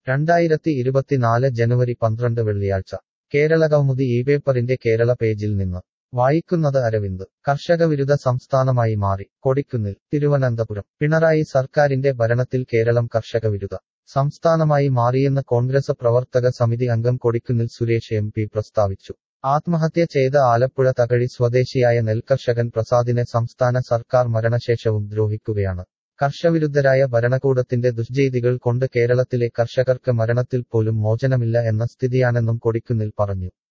രണ്ടായിരത്തി ഇരുപത്തിനാല് ജനുവരി പന്ത്രണ്ട് വെള്ളിയാഴ്ച കേരള കൗമുദി ഈ പേപ്പറിന്റെ കേരള പേജിൽ നിന്ന് വായിക്കുന്നത് അരവിന്ദ് കർഷകവിരുദ്ധ സംസ്ഥാനമായി മാറി കൊടിക്കുന്നിൽ തിരുവനന്തപുരം പിണറായി സർക്കാരിന്റെ ഭരണത്തിൽ കേരളം കർഷകവിരുദ്ധ സംസ്ഥാനമായി മാറിയെന്ന് കോൺഗ്രസ് പ്രവർത്തക സമിതി അംഗം കൊടിക്കുന്നിൽ സുരേഷ് എം പി പ്രസ്താവിച്ചു ആത്മഹത്യ ചെയ്ത ആലപ്പുഴ തകഴി സ്വദേശിയായ നെൽകർഷകൻ പ്രസാദിനെ സംസ്ഥാന സർക്കാർ മരണശേഷവും ദ്രോഹിക്കുകയാണ് കർഷവിരുദ്ധരായ ഭരണകൂടത്തിന്റെ ദുഷ്ചെയ്തികൾ കൊണ്ട് കേരളത്തിലെ കർഷകർക്ക് മരണത്തിൽ പോലും മോചനമില്ല എന്ന സ്ഥിതിയാണെന്നും കൊടിക്കുന്നിൽ പറഞ്ഞു